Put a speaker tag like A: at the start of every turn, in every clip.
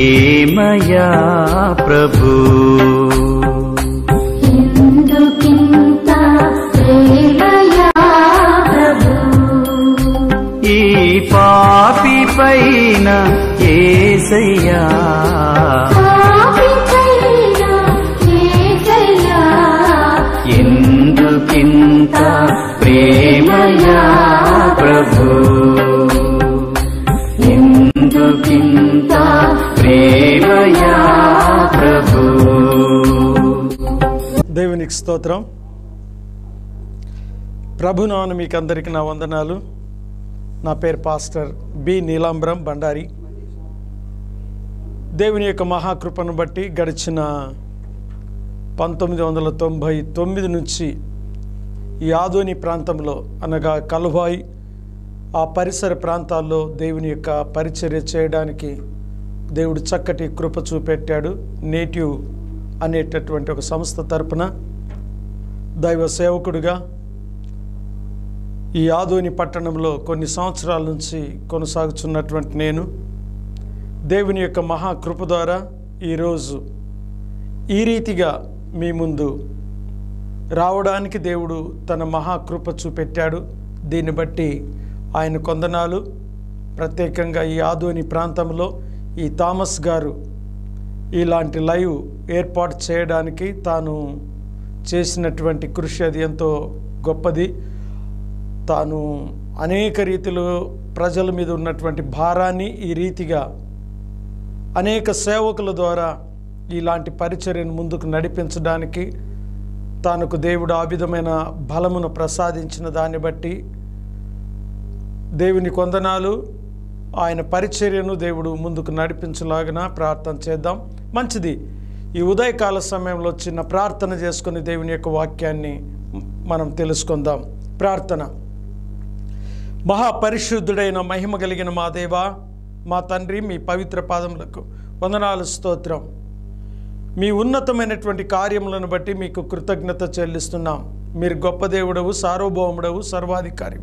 A: ప్రేమయా ప్రభు
B: ఎందుకింత ప్రేమయా ప్రభు
A: ఈ పాపి పైన ఏసయ్యా
B: పాపికైన యేసయ్యా
A: ఎందుకింత ప్రేమయా ప్రభు ఎందుకింత ప్రేమయా ప్రభు
C: దేవునికి స్తోత్రం ప్రభునాను మీకు అందరికీ నా వందనాలు నా పేరు పాస్టర్ బి నీలాంబరం బండారి దేవుని యొక్క మహాకృపను బట్టి గడిచిన పంతొమ్మిది వందల తొంభై తొమ్మిది నుంచి ఈ ఆదోని ప్రాంతంలో అనగా కలువాయి ఆ పరిసర ప్రాంతాల్లో దేవుని యొక్క పరిచర్య చేయడానికి దేవుడు చక్కటి కృప చూపెట్టాడు నేటివ్ అనేటటువంటి ఒక సంస్థ తరపున దైవ సేవకుడిగా ఈ ఆదోని పట్టణంలో కొన్ని సంవత్సరాల నుంచి కొనసాగుతున్నటువంటి నేను దేవుని యొక్క మహాకృప ద్వారా ఈరోజు ఈ రీతిగా మీ ముందు రావడానికి దేవుడు తన మహాకృప చూపెట్టాడు దీన్ని బట్టి ఆయన కొందనాలు ప్రత్యేకంగా ఈ ఆదోని ప్రాంతంలో ఈ థామస్ గారు ఇలాంటి లైవ్ ఏర్పాటు చేయడానికి తాను చేసినటువంటి కృషి అది ఎంతో గొప్పది తాను అనేక రీతిలో ప్రజల మీద ఉన్నటువంటి భారాన్ని ఈ రీతిగా అనేక సేవకుల ద్వారా ఇలాంటి పరిచర్యను ముందుకు నడిపించడానికి తనకు దేవుడు ఆ విధమైన బలమును ప్రసాదించిన దాన్ని బట్టి దేవుని కొందనాలు ఆయన పరిచర్యను దేవుడు ముందుకు నడిపించలాగిన ప్రార్థన చేద్దాం మంచిది ఈ ఉదయకాల సమయంలో చిన్న ప్రార్థన చేసుకుని దేవుని యొక్క వాక్యాన్ని మనం తెలుసుకుందాం ప్రార్థన మహాపరిశుద్ధుడైన మహిమ కలిగిన మా దేవా మా తండ్రి మీ పవిత్ర పాదములకు వందనాలు స్తోత్రం మీ ఉన్నతమైనటువంటి కార్యములను బట్టి మీకు కృతజ్ఞత చెల్లిస్తున్నాం మీరు గొప్ప దేవుడవు సార్వభౌముడవు సర్వాధికారి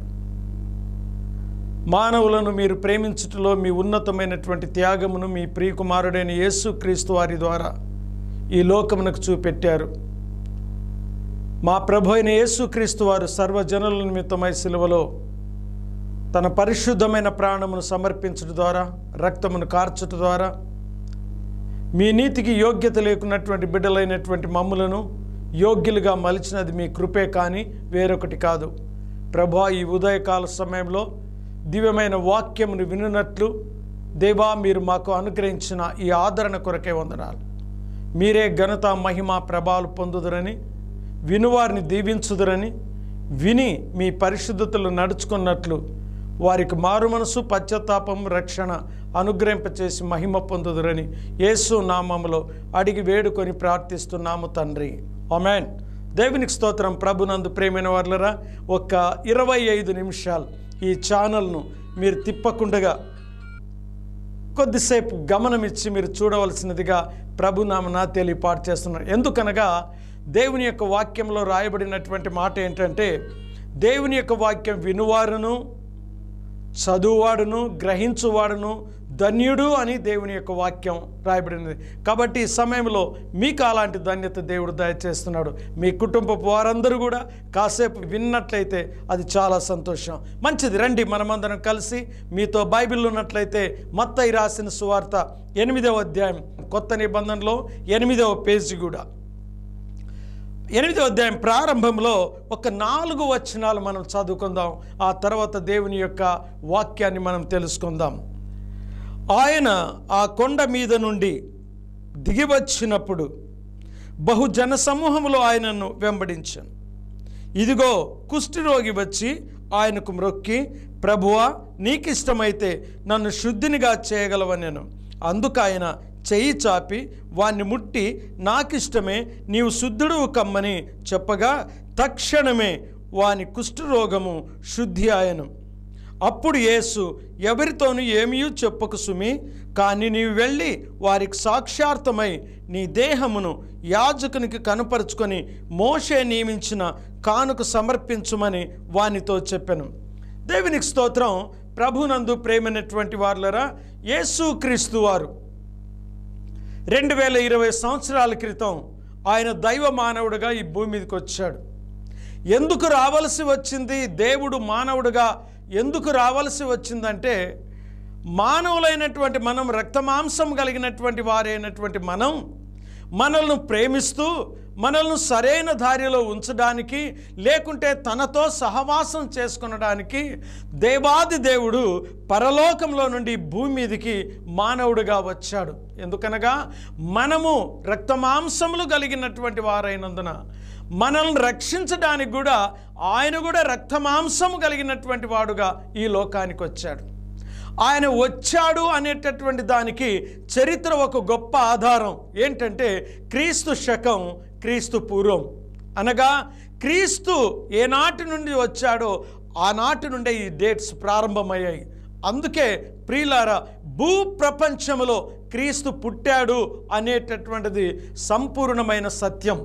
C: మానవులను మీరు ప్రేమించుటలో మీ ఉన్నతమైనటువంటి త్యాగమును మీ ప్రియకుమారుడైన యేసు క్రీస్తు వారి ద్వారా ఈ లోకమునకు చూపెట్టారు మా ప్రభు అయిన యేసుక్రీస్తు వారు సర్వజనుల నిమిత్తమై సిలువలో తన పరిశుద్ధమైన ప్రాణమును సమర్పించడం ద్వారా రక్తమును కార్చట ద్వారా మీ నీతికి యోగ్యత లేకున్నటువంటి బిడ్డలైనటువంటి మమ్ములను యోగ్యులుగా మలిచినది మీ కృపే కానీ వేరొకటి కాదు ప్రభా ఈ ఉదయకాల సమయంలో దివ్యమైన వాక్యమును వినున్నట్లు దేవా మీరు మాకు అనుగ్రహించిన ఈ ఆదరణ కొరకే వందనాలు మీరే ఘనత మహిమ ప్రభావాలు పొందుదురని వినువారిని దీవించుదురని విని మీ పరిశుద్ధతలు నడుచుకున్నట్లు వారికి మారు మనసు పశ్చాత్తాపం రక్షణ అనుగ్రహింపచేసి మహిమ పొందుదురని యేసు నామములో అడిగి వేడుకొని ప్రార్థిస్తున్నాము తండ్రి ఆమెన్ దేవునికి స్తోత్రం ప్రభునందు ప్రేమైన వాళ్ళరా ఒక ఇరవై ఐదు నిమిషాలు ఈ ఛానల్ను మీరు తిప్పకుండగా కొద్దిసేపు గమనమిచ్చి మీరు చూడవలసినదిగా ప్రభునామన తెలియపాటు చేస్తున్నారు ఎందుకనగా దేవుని యొక్క వాక్యంలో రాయబడినటువంటి మాట ఏంటంటే దేవుని యొక్క వాక్యం వినువారును చదువువాడును గ్రహించువాడును ధన్యుడు అని దేవుని యొక్క వాక్యం రాయబడినది కాబట్టి ఈ సమయంలో మీకు అలాంటి ధన్యత దేవుడు దయచేస్తున్నాడు మీ కుటుంబపు వారందరూ కూడా కాసేపు విన్నట్లయితే అది చాలా సంతోషం మంచిది రండి మనమందరం కలిసి మీతో బైబిల్ ఉన్నట్లయితే మత్తయి రాసిన సువార్త ఎనిమిదవ అధ్యాయం కొత్త నిబంధనలో ఎనిమిదవ పేజీ కూడా ఎనిమిదో అధ్యాయం ప్రారంభంలో ఒక నాలుగు వచనాలు మనం చదువుకుందాం ఆ తర్వాత దేవుని యొక్క వాక్యాన్ని మనం తెలుసుకుందాం ఆయన ఆ కొండ మీద నుండి దిగివచ్చినప్పుడు బహుజన సమూహంలో ఆయనను వెంబడించాను ఇదిగో కుష్ఠరోగి వచ్చి ఆయనకు మ్రొక్కి ప్రభువా నీకిష్టమైతే నన్ను శుద్ధినిగా చేయగలవనెను అందుకు ఆయన చెయ్యి చాపి వాణ్ణి ముట్టి నాకిష్టమే నీవు శుద్ధుడు కమ్మని చెప్పగా తక్షణమే వాని కుష్ఠరోగము శుద్ధి ఆయను అప్పుడు యేసు ఎవరితోనూ ఏమీ చెప్పకు సుమి కానీ నీవు వెళ్ళి వారికి సాక్షార్థమై నీ దేహమును యాజకునికి కనపరుచుకొని మోషే నియమించిన కానుక సమర్పించుమని వానితో చెప్పాను దేవునికి స్తోత్రం ప్రభునందు ప్రేమైనటువంటి వారులరా యేసు క్రీస్తు వారు రెండు వేల ఇరవై సంవత్సరాల క్రితం ఆయన దైవ మానవుడిగా ఈ భూమి మీదకి వచ్చాడు ఎందుకు రావలసి వచ్చింది దేవుడు మానవుడిగా ఎందుకు రావలసి వచ్చిందంటే మానవులైనటువంటి మనం రక్తమాంసం కలిగినటువంటి వారైనటువంటి మనం మనల్ని ప్రేమిస్తూ మనల్ని సరైన దారిలో ఉంచడానికి లేకుంటే తనతో సహవాసం చేసుకొనడానికి దేవాది దేవుడు పరలోకంలో నుండి భూమి మీదకి మానవుడిగా వచ్చాడు ఎందుకనగా మనము రక్తమాంసములు కలిగినటువంటి వారైనందున మనల్ని రక్షించడానికి కూడా ఆయన కూడా రక్తమాంసము కలిగినటువంటి వాడుగా ఈ లోకానికి వచ్చాడు ఆయన వచ్చాడు అనేటటువంటి దానికి చరిత్ర ఒక గొప్ప ఆధారం ఏంటంటే క్రీస్తు శకం క్రీస్తు పూర్వం అనగా క్రీస్తు ఏనాటి నుండి వచ్చాడో ఆనాటి నుండే ఈ డేట్స్ ప్రారంభమయ్యాయి అందుకే ప్రియులారా భూ ప్రపంచంలో క్రీస్తు పుట్టాడు అనేటటువంటిది సంపూర్ణమైన సత్యం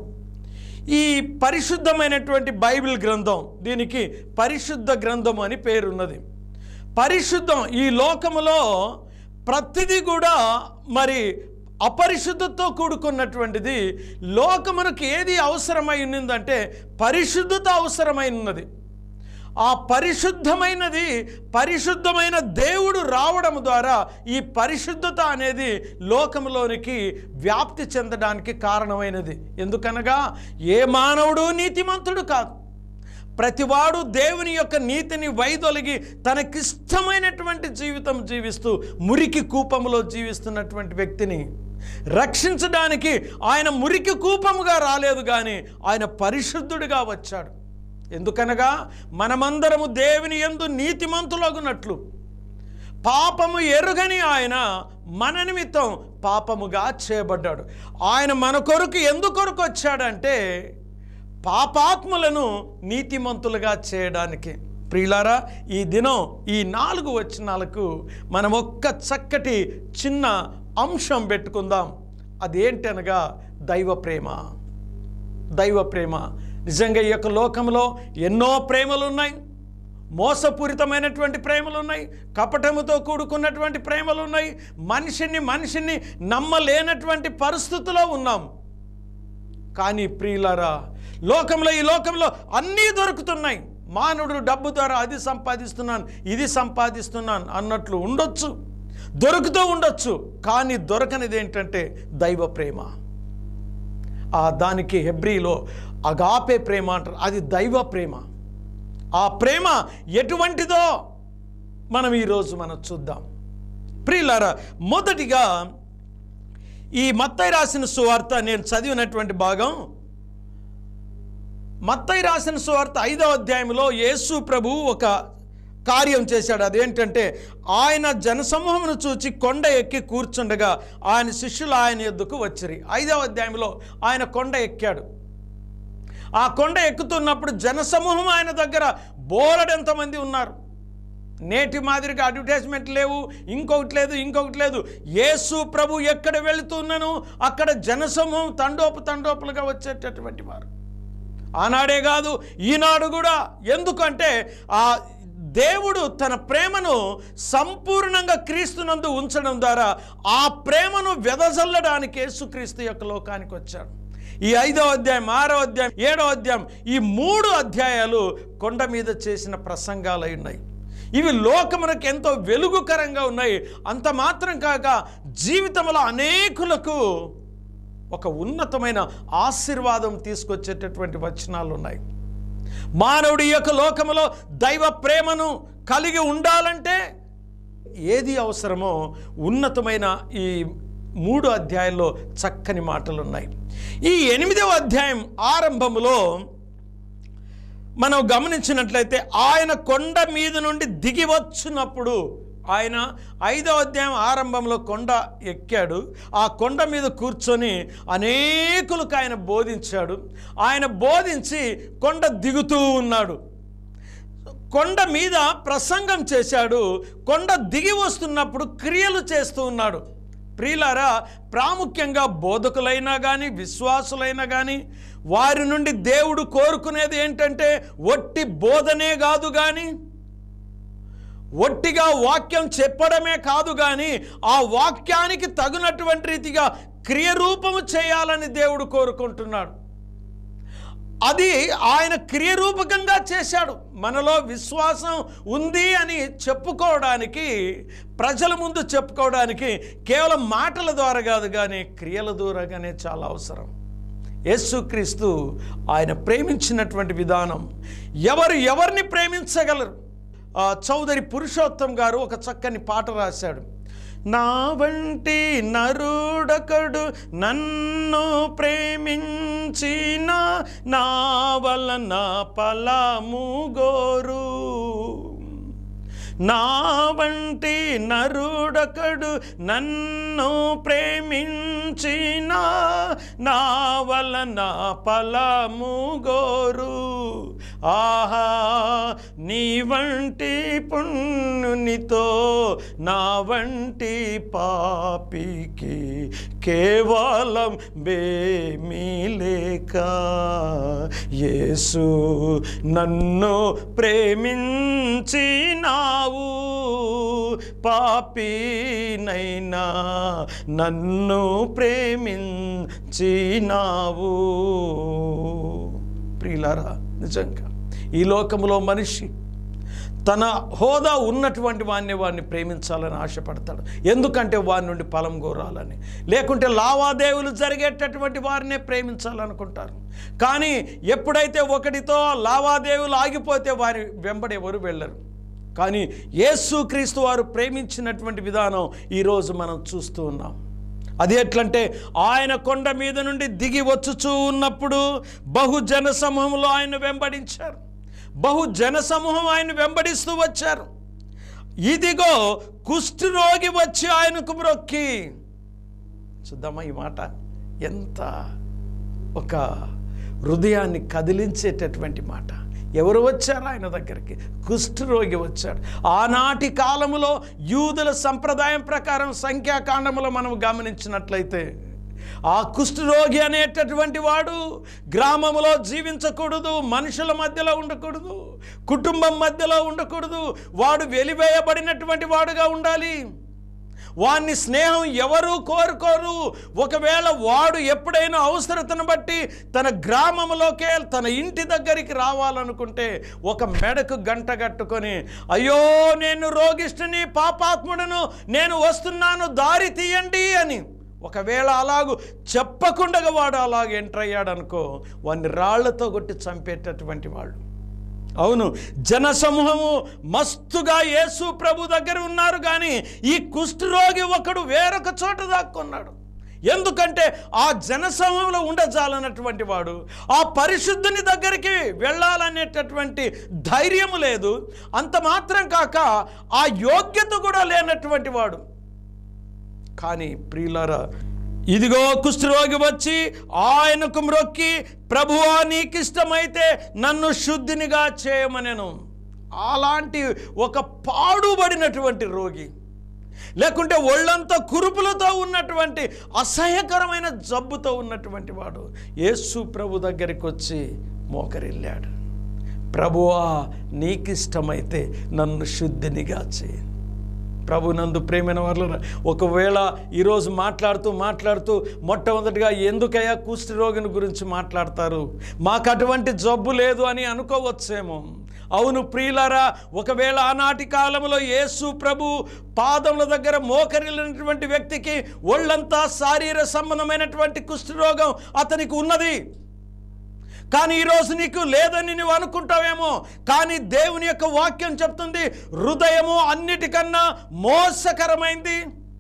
C: ఈ పరిశుద్ధమైనటువంటి బైబిల్ గ్రంథం దీనికి పరిశుద్ధ గ్రంథం అని పేరున్నది పరిశుద్ధం ఈ లోకములో ప్రతిదీ కూడా మరి అపరిశుద్ధతో కూడుకున్నటువంటిది లోకమునకు ఏది అవసరమై ఉన్నదంటే పరిశుద్ధత అవసరమై ఉన్నది ఆ పరిశుద్ధమైనది పరిశుద్ధమైన దేవుడు రావడం ద్వారా ఈ పరిశుద్ధత అనేది లోకంలోనికి వ్యాప్తి చెందడానికి కారణమైనది ఎందుకనగా ఏ మానవుడు నీతిమంతుడు కాదు ప్రతివాడు దేవుని యొక్క నీతిని వైదొలిగి తనకిష్టమైనటువంటి జీవితం జీవిస్తూ మురికి కూపములో జీవిస్తున్నటువంటి వ్యక్తిని రక్షించడానికి ఆయన మురికి కూపముగా రాలేదు కానీ ఆయన పరిశుద్ధుడిగా వచ్చాడు ఎందుకనగా మనమందరము దేవుని ఎందు నీతిమంతులగునట్లు పాపము ఎరుగని ఆయన మన నిమిత్తం పాపముగా చేయబడ్డాడు ఆయన మన కొరకు ఎందుకొరకు వచ్చాడంటే పాపాత్ములను నీతిమంతులుగా చేయడానికి ప్రియులారా ఈ దినం ఈ నాలుగు వచనాలకు మనం ఒక్క చక్కటి చిన్న అంశం పెట్టుకుందాం అదేంటనగా దైవ ప్రేమ దైవ ప్రేమ నిజంగా ఈ యొక్క లోకంలో ఎన్నో ప్రేమలు ఉన్నాయి మోసపూరితమైనటువంటి ప్రేమలు ఉన్నాయి కపటముతో కూడుకున్నటువంటి ప్రేమలు ఉన్నాయి మనిషిని మనిషిని నమ్మలేనటువంటి పరిస్థితిలో ఉన్నాం కానీ ప్రియులారా లోకంలో ఈ లోకంలో అన్నీ దొరుకుతున్నాయి మానవుడు డబ్బు ద్వారా అది సంపాదిస్తున్నాను ఇది సంపాదిస్తున్నాను అన్నట్లు ఉండొచ్చు దొరుకుతూ ఉండొచ్చు కానీ దొరకనిది ఏంటంటే దైవ ప్రేమ ఆ దానికి హెబ్రీలో అగాపే ప్రేమ అంటారు అది దైవ ప్రేమ ఆ ప్రేమ ఎటువంటిదో మనం ఈరోజు మనం చూద్దాం ప్రియులారా మొదటిగా ఈ మత్తయి రాసిన సువార్త నేను చదివినటువంటి భాగం మత్తయి రాసిన సువార్త ఐదవ అధ్యాయంలో యేసు ప్రభు ఒక కార్యం చేశాడు అదేంటంటే ఆయన జనసమూహమును చూచి కొండ ఎక్కి కూర్చుండగా ఆయన శిష్యులు ఆయన ఎద్దుకు వచ్చిరి ఐదవ అధ్యాయంలో ఆయన కొండ ఎక్కాడు ఆ కొండ ఎక్కుతున్నప్పుడు జనసమూహం ఆయన దగ్గర బోలెడంతమంది ఉన్నారు నేటి మాదిరిగా అడ్వర్టైజ్మెంట్ లేవు ఇంకొకటి లేదు ఇంకొకటి లేదు యేసు ప్రభు ఎక్కడ వెళుతున్నాను అక్కడ జనసమూహం తండోపు తండోపులుగా వచ్చేటటువంటి వారు ఆనాడే కాదు ఈనాడు కూడా ఎందుకంటే ఆ దేవుడు తన ప్రేమను సంపూర్ణంగా క్రీస్తునందు ఉంచడం ద్వారా ఆ ప్రేమను వెదజల్లడానికి యేసుక్రీస్తు యొక్క లోకానికి వచ్చాడు ఈ ఐదవ అధ్యాయం ఆరో అధ్యాయం ఏడో అధ్యాయం ఈ మూడు అధ్యాయాలు కొండ మీద చేసిన ప్రసంగాలు అయి ఉన్నాయి ఇవి లోకమునకు ఎంతో వెలుగుకరంగా ఉన్నాయి అంత మాత్రం కాక జీవితంలో అనేకులకు ఒక ఉన్నతమైన ఆశీర్వాదం తీసుకొచ్చేటటువంటి వచనాలు ఉన్నాయి మానవుడి యొక్క లోకములో దైవ ప్రేమను కలిగి ఉండాలంటే ఏది అవసరమో ఉన్నతమైన ఈ మూడు అధ్యాయాల్లో చక్కని మాటలు ఉన్నాయి ఈ ఎనిమిదవ అధ్యాయం ఆరంభములో మనం గమనించినట్లయితే ఆయన కొండ మీద నుండి దిగి వచ్చినప్పుడు ఆయన ఐదవ అధ్యాయం ఆరంభంలో కొండ ఎక్కాడు ఆ కొండ మీద కూర్చొని అనేకులకు ఆయన బోధించాడు ఆయన బోధించి కొండ దిగుతూ ఉన్నాడు కొండ మీద ప్రసంగం చేశాడు కొండ దిగి వస్తున్నప్పుడు క్రియలు చేస్తూ ఉన్నాడు ప్రియులారా ప్రాముఖ్యంగా బోధకులైనా కానీ విశ్వాసులైనా కానీ వారి నుండి దేవుడు కోరుకునేది ఏంటంటే ఒట్టి బోధనే కాదు కానీ ఒట్టిగా వాక్యం చెప్పడమే కాదు కానీ ఆ వాక్యానికి తగినటువంటి రీతిగా క్రియరూపము చేయాలని దేవుడు కోరుకుంటున్నాడు అది ఆయన క్రియరూపకంగా చేశాడు మనలో విశ్వాసం ఉంది అని చెప్పుకోవడానికి ప్రజల ముందు చెప్పుకోవడానికి కేవలం మాటల ద్వారా కాదు కానీ క్రియల ద్వారాగానే చాలా అవసరం యేసుక్రీస్తు ఆయన ప్రేమించినటువంటి విధానం ఎవరు ఎవరిని ప్రేమించగలరు ఆ, చౌదరి పురుషోత్తం గారు ఒక చక్కని పాట రాశాడు నా వంటి నరుడకడు నన్ను ప్రేమించిన నా వలన పలము గోరు నా వంటి నరుడకడు నన్ను ప్రేమించిన నా వలన పలము గోరు ఆహా నీ వంటి పుణ్యునితో నా వంటి పాపికి కేవలం బేమీ లేక యేసు నన్ను ప్రేమించినావు పాపినైనా నన్ను ప్రేమించినావు ప్రియులారా నిజంగా ఈ లోకంలో మనిషి తన హోదా ఉన్నటువంటి వాడిని వాడిని ప్రేమించాలని ఆశపడతాడు ఎందుకంటే వారి నుండి ఫలం కోరాలని లేకుంటే లావాదేవీలు జరిగేటటువంటి వారినే ప్రేమించాలనుకుంటారు కానీ ఎప్పుడైతే ఒకటితో లావాదేవీలు ఆగిపోతే వారి వెంబడి ఎవరు వెళ్ళరు కానీ యేసుక్రీస్తు వారు ప్రేమించినటువంటి విధానం ఈరోజు మనం చూస్తూ ఉన్నాం అది ఎట్లంటే ఆయన కొండ మీద నుండి దిగి వచ్చుచూ ఉన్నప్పుడు బహుజన సమూహంలో ఆయన వెంబడించారు బహు జన సమూహం ఆయన వెంబడిస్తూ వచ్చారు ఇదిగో కుష్ఠరోగి వచ్చి ఆయనకు మ్రొక్కి చూద్దామా ఈ మాట ఎంత ఒక హృదయాన్ని కదిలించేటటువంటి మాట ఎవరు వచ్చారు ఆయన దగ్గరికి కుష్ఠరోగి వచ్చాడు ఆనాటి కాలములో యూదుల సంప్రదాయం ప్రకారం సంఖ్యాకాండములో మనం గమనించినట్లయితే ఆ కుష్ఠరోగి అనేటటువంటి వాడు గ్రామంలో జీవించకూడదు మనుషుల మధ్యలో ఉండకూడదు కుటుంబం మధ్యలో ఉండకూడదు వాడు వెలివేయబడినటువంటి వాడుగా ఉండాలి వాన్ని స్నేహం ఎవరు కోరుకోరు ఒకవేళ వాడు ఎప్పుడైనా అవసరతను బట్టి తన గ్రామంలోకే తన ఇంటి దగ్గరికి రావాలనుకుంటే ఒక మెడకు గంట కట్టుకొని అయ్యో నేను రోగిష్ఠుని పాపాత్ముడను నేను వస్తున్నాను దారి తీయండి అని ఒకవేళ అలాగూ చెప్పకుండా వాడు అలాగ ఎంటర్ అయ్యాడు అనుకో వాడిని రాళ్లతో కొట్టి చంపేటటువంటి వాళ్ళు అవును జనసమూహము మస్తుగా యేసు ప్రభు దగ్గర ఉన్నారు కానీ ఈ కుష్ఠరోగి ఒకడు వేరొక చోట దాక్కున్నాడు ఎందుకంటే ఆ జనసమూహంలో ఉండజాలన్నటువంటి వాడు ఆ పరిశుద్ధుని దగ్గరికి వెళ్ళాలనేటటువంటి ధైర్యము లేదు అంత మాత్రం కాక ఆ యోగ్యత కూడా లేనటువంటి వాడు కానీ ప్రియులారా ఇదిగో కుష్ఠరోగి వచ్చి ఆయనకు మ్రొక్కి ప్రభువా నీకిష్టమైతే నన్ను శుద్ధినిగా చేయమనెను అలాంటి ఒక పాడుబడినటువంటి రోగి లేకుంటే ఒళ్ళంతా కురుపులతో ఉన్నటువంటి అసహ్యకరమైన జబ్బుతో ఉన్నటువంటి వాడు యేసు ప్రభు దగ్గరికి వచ్చి మోకరిల్లాడు ప్రభువా నీకిష్టమైతే నన్ను శుద్ధినిగా చేయి ప్రభునందు ప్రేమైన వాళ్ళు ఒకవేళ ఈరోజు మాట్లాడుతూ మాట్లాడుతూ మొట్టమొదటిగా ఎందుకయ్యా కుష్ఠరోగిని గురించి మాట్లాడతారు మాకు అటువంటి జబ్బు లేదు అని అనుకోవచ్చేమో అవును ప్రియులారా ఒకవేళ ఆనాటి కాలంలో యేసు ప్రభు పాదముల దగ్గర మోకరిల్లినటువంటి వ్యక్తికి ఒళ్ళంతా శారీర సంబంధమైనటువంటి కుష్ఠరోగం అతనికి ఉన్నది కానీ ఈరోజు నీకు లేదని నువ్వు అనుకుంటావేమో కానీ దేవుని యొక్క వాక్యం చెప్తుంది హృదయము అన్నిటికన్నా మోసకరమైంది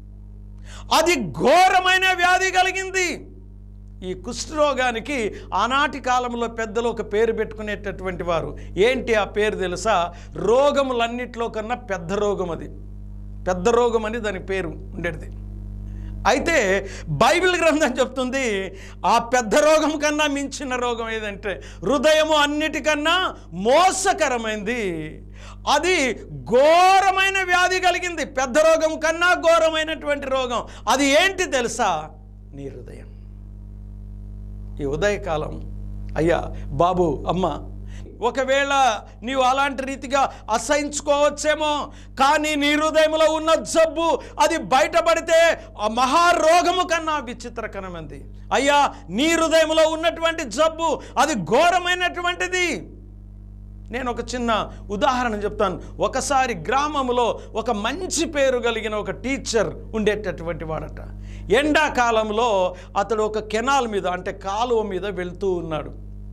C: అది ఘోరమైన వ్యాధి కలిగింది ఈ కుష్ఠరోగానికి ఆనాటి కాలంలో పెద్దలు ఒక పేరు పెట్టుకునేటటువంటి వారు ఏంటి ఆ పేరు తెలుసా రోగములన్నిట్లో కన్నా పెద్ద రోగం అది పెద్ద రోగం అని దాని పేరు ఉండేది అయితే బైబిల్ గ్రంథం చెప్తుంది ఆ పెద్ద రోగం కన్నా మించిన రోగం ఏదంటే హృదయము అన్నిటికన్నా మోసకరమైంది అది ఘోరమైన వ్యాధి కలిగింది పెద్ద రోగం కన్నా ఘోరమైనటువంటి రోగం అది ఏంటి తెలుసా నీ హృదయం ఈ ఉదయకాలం అయ్యా బాబు అమ్మ ఒకవేళ నీవు అలాంటి రీతిగా అసహించుకోవచ్చేమో కానీ నీ హృదయంలో ఉన్న జబ్బు అది బయటపడితే ఆ మహారోగము కన్నా విచిత్రకరమైనది అయ్యా నీ హృదయంలో ఉన్నటువంటి జబ్బు అది ఘోరమైనటువంటిది నేను ఒక చిన్న ఉదాహరణ చెప్తాను ఒకసారి గ్రామంలో ఒక మంచి పేరు కలిగిన ఒక టీచర్ ఉండేటటువంటి వాడట ఎండాకాలంలో అతడు ఒక కెనాల్ మీద అంటే కాలువ మీద వెళ్తూ ఉన్నాడు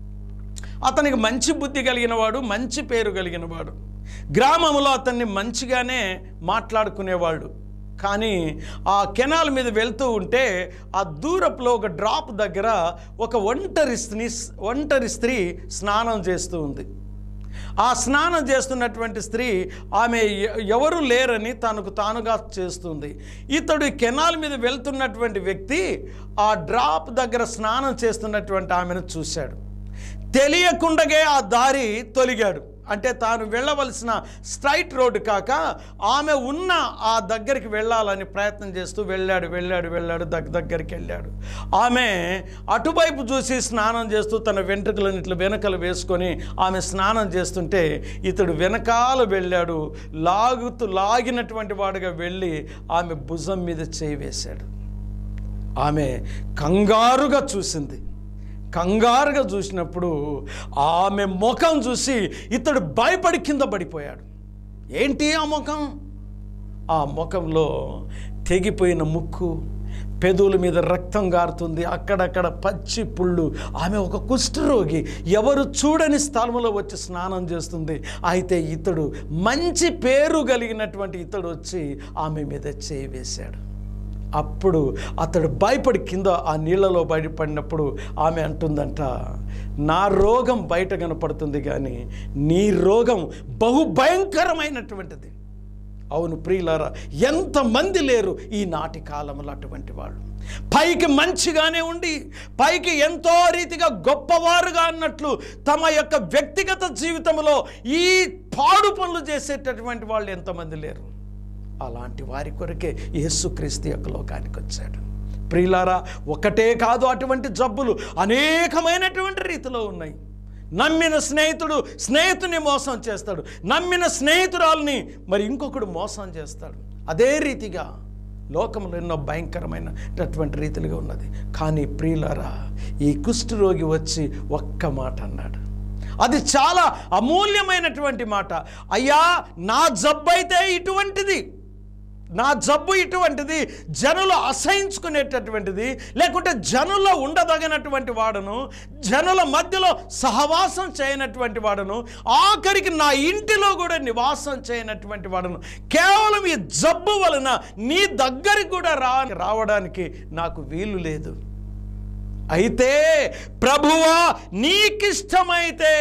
C: అతనికి మంచి బుద్ధి కలిగిన వాడు మంచి పేరు కలిగిన వాడు గ్రామంలో అతన్ని మంచిగానే మాట్లాడుకునేవాడు కానీ ఆ కెనాల్ మీద వెళ్తూ ఉంటే ఆ దూరపులో ఒక డ్రాప్ దగ్గర ఒక ఒంటరి స్త్రీ ఒంటరి స్త్రీ స్నానం చేస్తూ ఉంది ఆ స్నానం చేస్తున్నటువంటి స్త్రీ ఆమె ఎ- ఎవరు లేరని తనకు తానుగా చేస్తుంది ఇతడు ఈ కెనాల్ మీద వెళ్తున్నటువంటి వ్యక్తి ఆ డ్రాప్ దగ్గర స్నానం చేస్తున్నటువంటి ఆమెను చూశాడు తెలియకుండగే ఆ దారి తొలిగాడు అంటే తాను వెళ్ళవలసిన స్ట్రైట్ రోడ్డు కాక ఆమె ఉన్న ఆ దగ్గరికి వెళ్ళాలని ప్రయత్నం చేస్తూ వెళ్ళాడు వెళ్ళాడు వెళ్ళాడు దగ్గ దగ్గరికి వెళ్ళాడు ఆమె అటువైపు చూసి స్నానం చేస్తూ తన వెంట్రుకలను ఇట్లా వెనకలు వేసుకొని ఆమె స్నానం చేస్తుంటే ఇతడు వెనకాల వెళ్ళాడు లాగుతూ లాగినటువంటి వాడుగా వెళ్ళి ఆమె భుజం మీద చేయి వేశాడు ఆమె కంగారుగా చూసింది కంగారుగా చూసినప్పుడు ఆమె ముఖం చూసి ఇతడు భయపడి కింద పడిపోయాడు ఏంటి ఆ ముఖం ఆ ముఖంలో తెగిపోయిన ముక్కు పెదవుల మీద రక్తం గారుతుంది అక్కడక్కడ పచ్చి పుళ్ళు ఆమె ఒక కుష్ఠరోగి ఎవరు చూడని స్థలంలో వచ్చి స్నానం చేస్తుంది అయితే ఇతడు మంచి పేరు కలిగినటువంటి ఇతడు వచ్చి ఆమె మీద చేయి వేశాడు అప్పుడు అతడు భయపడి కింద ఆ నీళ్ళలో బయటపడినప్పుడు ఆమె అంటుందంట నా రోగం బయట కనపడుతుంది కానీ నీ రోగం బహు భయంకరమైనటువంటిది అవును ప్రియులారా ఎంతమంది లేరు ఈ నాటి కాలంలో అటువంటి వాళ్ళు పైకి మంచిగానే ఉండి పైకి ఎంతో రీతిగా గొప్పవారుగా అన్నట్లు తమ యొక్క వ్యక్తిగత జీవితంలో ఈ పాడు పనులు చేసేటటువంటి వాళ్ళు ఎంతమంది లేరు అలాంటి వారి కొరకే యేసుక్రీస్తు యొక్క లోకానికి వచ్చాడు ప్రియులారా ఒకటే కాదు అటువంటి జబ్బులు అనేకమైనటువంటి రీతిలో ఉన్నాయి నమ్మిన స్నేహితుడు స్నేహితుని మోసం చేస్తాడు నమ్మిన స్నేహితురాల్ని మరి ఇంకొకడు మోసం చేస్తాడు అదే రీతిగా లోకంలో ఎన్నో భయంకరమైనటువంటి రీతిలుగా ఉన్నది కానీ ప్రియులారా ఈ కుష్ఠరోగి వచ్చి ఒక్క మాట అన్నాడు అది చాలా అమూల్యమైనటువంటి మాట అయ్యా నా జబ్బు అయితే ఇటువంటిది నా జబ్బు ఇటువంటిది జనులు అసహించుకునేటటువంటిది లేకుంటే జనుల్లో ఉండదగినటువంటి వాడను జనుల మధ్యలో సహవాసం చేయనటువంటి వాడను ఆఖరికి నా ఇంటిలో కూడా నివాసం చేయనటువంటి వాడను కేవలం ఈ జబ్బు వలన నీ దగ్గరికి కూడా రా రావడానికి నాకు వీలు లేదు అయితే ప్రభువా నీకిష్టమైతే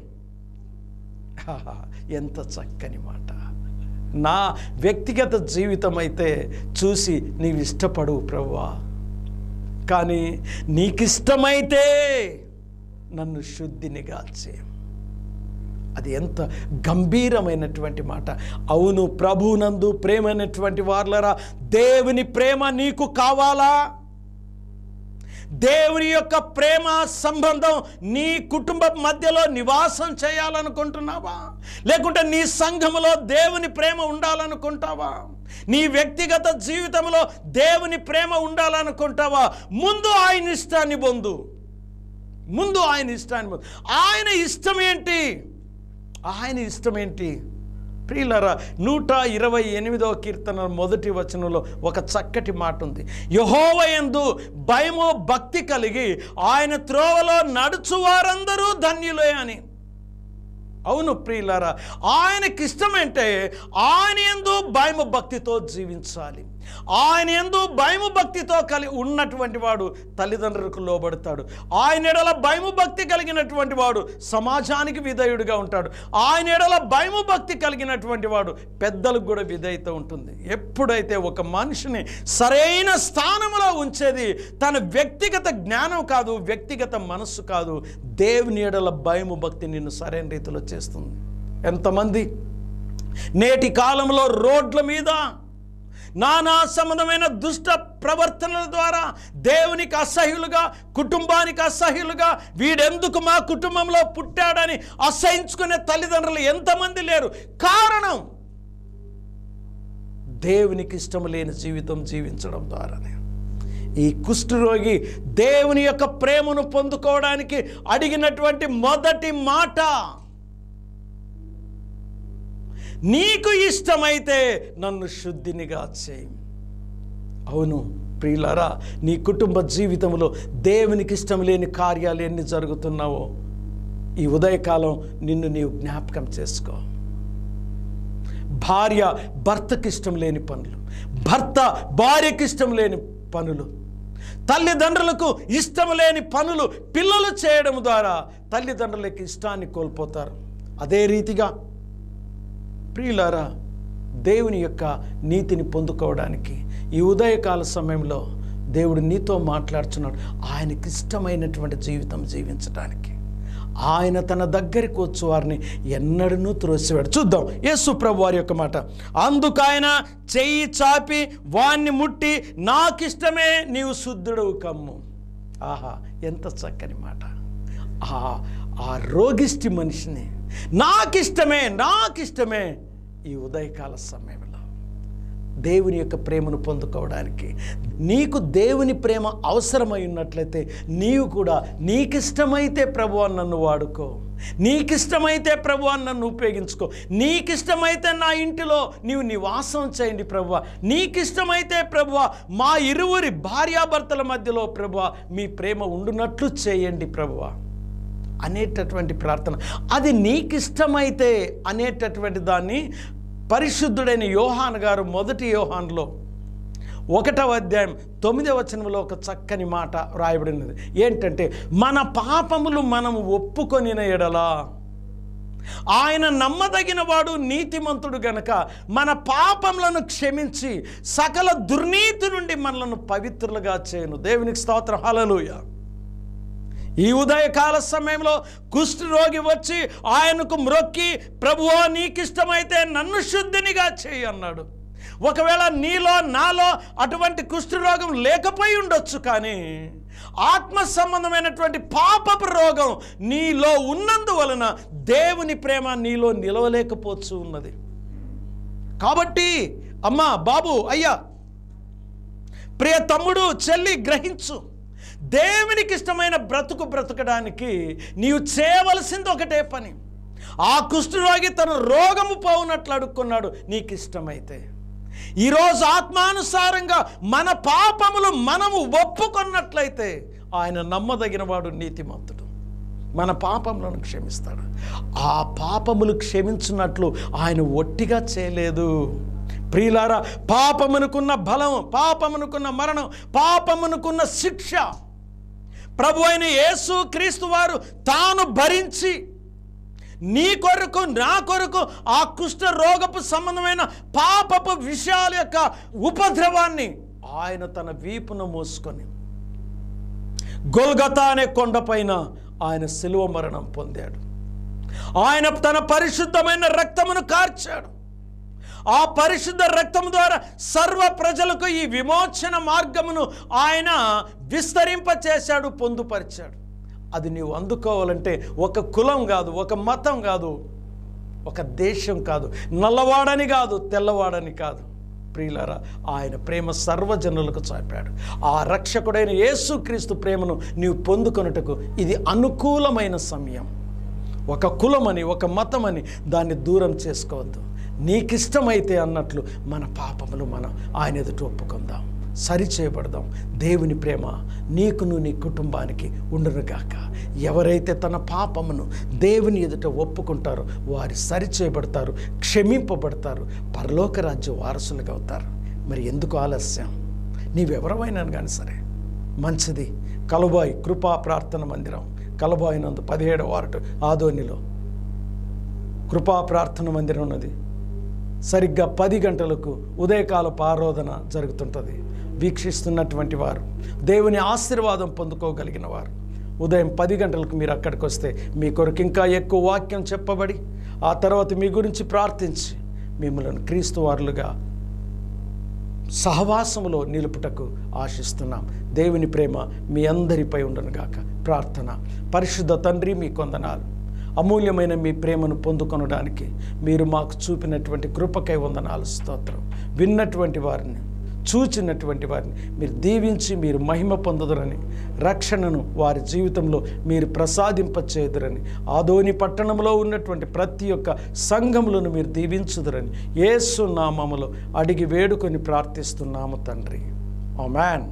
C: ఆహా, ఎంత చక్కని మాట నా వ్యక్తిగత జీవితం అయితే చూసి నీవు ఇష్టపడు ప్రభువా కానీ నీకిష్టమైతే నన్ను శుద్ధినిగా చేయ అది ఎంత గంభీరమైనటువంటి మాట అవును ప్రభునందు ప్రేమైనటువంటి వార్లరా దేవుని ప్రేమ నీకు కావాలా దేవుని యొక్క ప్రేమ సంబంధం నీ కుటుంబ మధ్యలో నివాసం చేయాలనుకుంటున్నావా లేకుంటే నీ సంఘములో దేవుని ప్రేమ ఉండాలనుకుంటావా నీ వ్యక్తిగత జీవితంలో దేవుని ప్రేమ ఉండాలనుకుంటావా ముందు ఆయన ఇష్టాన్ని పొందు ముందు ఆయన ఇష్టాన్ని పొందు ఆయన ఇష్టం ఏంటి ఆయన ఇష్టం ఏంటి ప్రియులరా నూట ఇరవై ఎనిమిదవ కీర్తన మొదటి వచనంలో ఒక చక్కటి మాట ఉంది యహోవయందు భయము భక్తి కలిగి ఆయన త్రోవలో నడుచు వారందరూ ధన్యులే అని అవును ప్రియులారా ఆయనకి ఇష్టమంటే ఆయన ఎందు భయము భక్తితో జీవించాలి ఆయన ఎందు భయము భక్తితో కలి ఉన్నటువంటి వాడు తల్లిదండ్రులకు లోబడతాడు ఆయన ఎడల భయము భక్తి కలిగినటువంటి వాడు సమాజానికి విధేయుడిగా ఉంటాడు ఆయన ఎడల భయము భక్తి కలిగినటువంటి వాడు పెద్దలకు కూడా విధేయత ఉంటుంది ఎప్పుడైతే ఒక మనిషిని సరైన స్థానంలో ఉంచేది తన వ్యక్తిగత జ్ఞానం కాదు వ్యక్తిగత మనస్సు కాదు దేవుని ఎడల భయము భక్తి నిన్ను సరైన రీతిలో చేస్తుంది ఎంతమంది నేటి కాలంలో రోడ్ల మీద నానా సంబంధమైన దుష్ట ప్రవర్తనల ద్వారా దేవునికి అసహ్యులుగా కుటుంబానికి అసహ్యులుగా వీడెందుకు మా కుటుంబంలో పుట్టాడని అసహించుకునే తల్లిదండ్రులు ఎంతమంది లేరు కారణం దేవునికి ఇష్టం లేని జీవితం జీవించడం ద్వారానే ఈ కుష్ఠరోగి దేవుని యొక్క ప్రేమను పొందుకోవడానికి అడిగినటువంటి మొదటి మాట నీకు ఇష్టమైతే నన్ను శుద్ధినిగా చేయి అవును ప్రియులారా నీ కుటుంబ జీవితంలో దేవునికి ఇష్టం లేని కార్యాలు ఎన్ని జరుగుతున్నావో ఈ ఉదయకాలం నిన్ను నీవు జ్ఞాపకం చేసుకో భార్య భర్తకి ఇష్టం లేని పనులు భర్త భార్యకి ఇష్టం లేని పనులు తల్లిదండ్రులకు ఇష్టం లేని పనులు పిల్లలు చేయడం ద్వారా తల్లిదండ్రులకి ఇష్టాన్ని కోల్పోతారు అదే రీతిగా ప్రియులారా దేవుని యొక్క నీతిని పొందుకోవడానికి ఈ ఉదయకాల సమయంలో దేవుడు నీతో మాట్లాడుతున్నాడు ఆయనకి ఇష్టమైనటువంటి జీవితం జీవించడానికి ఆయన తన దగ్గరికి వచ్చి వారిని ఎన్నడూ త్రోసివాడు చూద్దాం యేసు ప్రభు వారి యొక్క మాట అందుకు ఆయన చెయ్యి చాపి వాణ్ణి ముట్టి నాకిష్టమే నీవు శుద్ధుడవు కమ్ము ఆహా ఎంత చక్కని మాట ఆ ఆ రోగిష్టి మనిషిని నాకిష్టమే నాకిష్టమే ఈ ఉదయకాల సమయంలో దేవుని యొక్క ప్రేమను పొందుకోవడానికి నీకు దేవుని ప్రేమ అవసరమై ఉన్నట్లయితే నీవు కూడా నీకిష్టమైతే ప్రభు అని నన్ను వాడుకో నీకిష్టమైతే ప్రభు అని నన్ను ఉపయోగించుకో నీకిష్టమైతే నా ఇంటిలో నీవు నివాసం చేయండి ప్రభు నీకిష్టమైతే ప్రభు మా ఇరువురి భార్యాభర్తల మధ్యలో ప్రభు మీ ప్రేమ ఉండునట్లు చేయండి ప్రభువా అనేటటువంటి ప్రార్థన అది నీకిష్టమైతే అనేటటువంటి దాన్ని పరిశుద్ధుడైన యోహాన్ గారు మొదటి యోహాన్లో ఒకటవ అధ్యాయం తొమ్మిదవ వచనంలో ఒక చక్కని మాట రాయబడినది ఏంటంటే మన పాపములు మనం ఒప్పుకొనిన ఎడలా ఆయన నమ్మదగిన వాడు నీతిమంతుడు గనక మన పాపములను క్షమించి సకల దుర్నీతి నుండి మనలను పవిత్రులుగా చేయను దేవునికి స్తోత్రం హల్లెలూయా ఈ ఉదయకాల సమయంలో కుష్ఠరోగి వచ్చి ఆయనకు మ్రొక్కి ప్రభువా నీకిష్టమైతే నన్ను శుద్ధినిగా చేయి అన్నాడు ఒకవేళ నీలో నాలో అటువంటి కుష్ఠరోగం లేకపోయి ఉండొచ్చు కానీ ఆత్మ సంబంధమైనటువంటి పాపపు రోగం నీలో ఉన్నందువలన దేవుని ప్రేమ నీలో నిలవలేకపోవచ్చు ఉన్నది కాబట్టి అమ్మా బాబు అయ్యా ప్రియ తమ్ముడు చెల్లి గ్రహించు దేవునికి ఇష్టమైన బ్రతుకు బ్రతకడానికి నీవు చేయవలసింది ఒకటే పని ఆ కుష్ఠరోగి తన రోగము పోవునట్లు అడుక్కున్నాడు నీకు ఇష్టమైతే ఈరోజు ఆత్మానుసారంగా మన పాపములు మనము ఒప్పుకున్నట్లయితే ఆయన నమ్మదగిన వాడు నీతిమంతుడు మన పాపములను క్షమిస్తాడు ఆ పాపములు క్షమించినట్లు ఆయన ఒట్టిగా చేయలేదు ప్రియులారా పాపమునుకున్న బలం పాపమునుకున్న మరణం పాపమునుకున్న శిక్ష ప్రభు అయిన యేసు క్రీస్తు వారు తాను భరించి నీ కొరకు నా కొరకు ఆ కుష్ఠ రోగపు సంబంధమైన పాపపు విషయాల యొక్క ఉపద్రవాన్ని ఆయన తన వీపును మోసుకొని గొల్గతా అనే కొండపైన ఆయన శిలువ మరణం పొందాడు ఆయన తన పరిశుద్ధమైన రక్తమును కార్చాడు ఆ పరిశుద్ధ రక్తం ద్వారా సర్వ ప్రజలకు ఈ విమోచన మార్గమును ఆయన విస్తరింపచేశాడు పొందుపరిచాడు అది నీవు అందుకోవాలంటే ఒక కులం కాదు ఒక మతం కాదు ఒక దేశం కాదు నల్లవాడని కాదు తెల్లవాడని కాదు ప్రియులరా ఆయన ప్రేమ సర్వజనులకు చాపాడు ఆ రక్షకుడైన యేసుక్రీస్తు ప్రేమను నీవు పొందుకొనుటకు ఇది అనుకూలమైన సమయం ఒక కులమని ఒక మతమని దాన్ని దూరం చేసుకోవద్దు నీకిష్టమైతే అన్నట్లు మన పాపములు మనం ఆయన ఎదుట ఒప్పుకుందాం సరి చేయబడదాం దేవుని ప్రేమ నీకును నీ కుటుంబానికి ఉండునుగాక ఎవరైతే తన పాపమును దేవుని ఎదుట ఒప్పుకుంటారో వారి సరి చేయబడతారు క్షమింపబడతారు పరలోక రాజ్య వారసులుగా అవుతారు మరి ఎందుకు ఆలస్యం నీవెవరమైనా కానీ సరే మంచిది కలుబాయి కృపా ప్రార్థన మందిరం కలబాయి నందు పదిహేడవ వారటు ఆదోనిలో కృపా ప్రార్థన మందిరం ఉన్నది సరిగ్గా పది గంటలకు ఉదయకాలపు ఆరాధన జరుగుతుంటుంది వీక్షిస్తున్నటువంటి వారు దేవుని ఆశీర్వాదం పొందుకోగలిగిన వారు ఉదయం పది గంటలకు మీరు అక్కడికి వస్తే మీ కొరకు ఇంకా ఎక్కువ వాక్యం చెప్పబడి ఆ తర్వాత మీ గురించి ప్రార్థించి మిమ్మల్ని క్రీస్తు వారులుగా సహవాసములో నిలుపుటకు ఆశిస్తున్నాం దేవుని ప్రేమ మీ అందరిపై ఉండను గాక ప్రార్థన పరిశుద్ధ తండ్రి మీ కొందనాలు అమూల్యమైన మీ ప్రేమను పొందుకొనడానికి మీరు మాకు చూపినటువంటి కృపకై వందనాలు స్తోత్రం విన్నటువంటి వారిని చూచినటువంటి వారిని మీరు దీవించి మీరు మహిమ పొందుదురని రక్షణను వారి జీవితంలో మీరు ప్రసాదింపచేదురని ఆదోని పట్టణంలో ఉన్నటువంటి ప్రతి ఒక్క సంఘములను మీరు దీవించుదురని యేసు నామములో అడిగి వేడుకొని ప్రార్థిస్తున్నాము తండ్రి ఆమెన్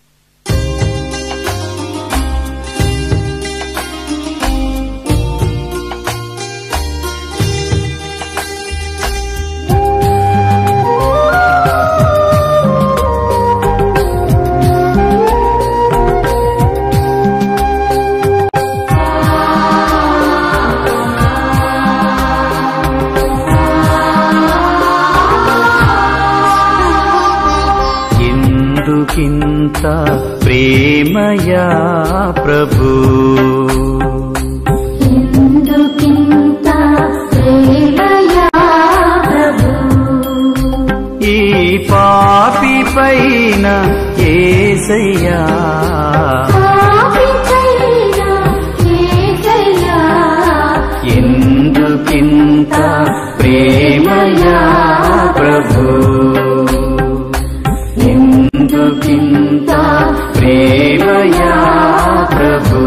A: ఎందుకింత ప్రేమయా ప్రభు
B: ఎందుకింత ప్రేమయా ప్రభు
A: ఈ పాపి పైన ఏసయ్యా
B: పాపికైనా యేసయ్యా
A: ఎందుకింత ప్రేమయా ప్రభు ఎందుకింత ప్రేమయా ప్రభు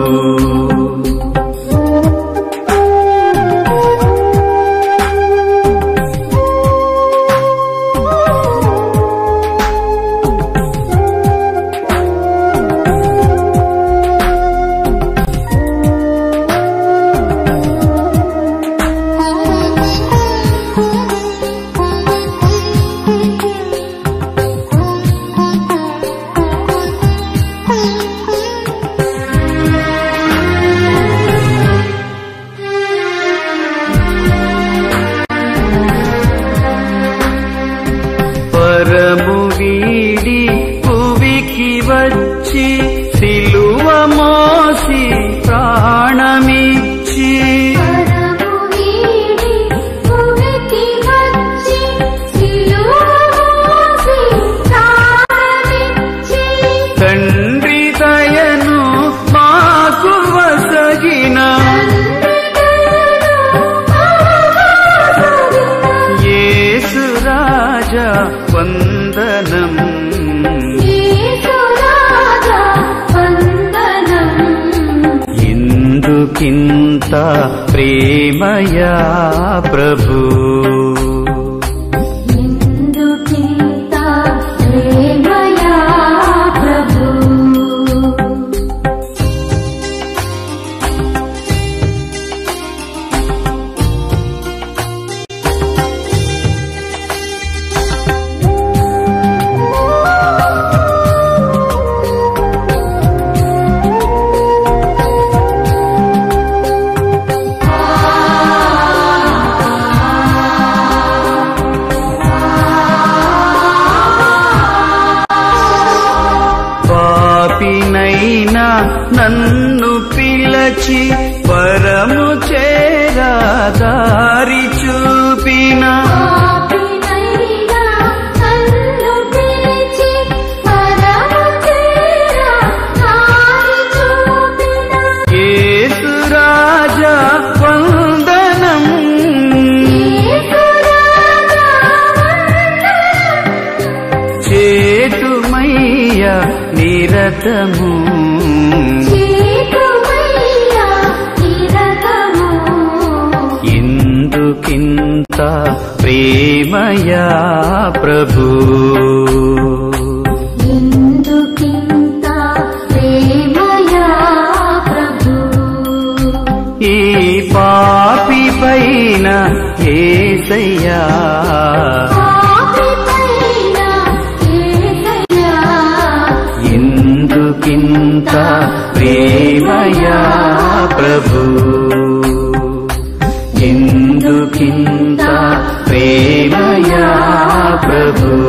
A: పరము వీడి భువికి వచ్చి సిలువ మోసి ప్రాణమిచ్చి
B: పరము వీడి భూమికి వచ్చి సిలువ మోసి ప్రాణమిచ్చి
A: తండ్రి దయను మాకు వసగిన యేసు రాజా వందనం
B: యేసురాజా వందనం
A: ఎందుకింత ప్రేమయా ప్రభు
B: ఎందుకింత ప్రేమయా ప్రభు
A: పాపినైనా నన్ను పిలచి పరము చేరా దారి చూపిన
B: పాపినైనా నన్ను పిలిచి పరము చేరా దారి చూపిన
A: యేసు రాజా వందనం
B: యేసురాజా
A: చేతుమయ్య నిరతము
B: చేతుమయ్యా నిరతము
A: ఎందుకింత ప్రేమయా ప్రభు
B: ఎందుకింత ప్రేమయా ప్రభు
A: ఈ పాపి పైన ఏసయ్యా
B: పాపిపైన యేసయ్యా
A: ఎందుకింత ప్రేమయా ప్రభు ఎందుకింత ప్రేమయా ప్రభు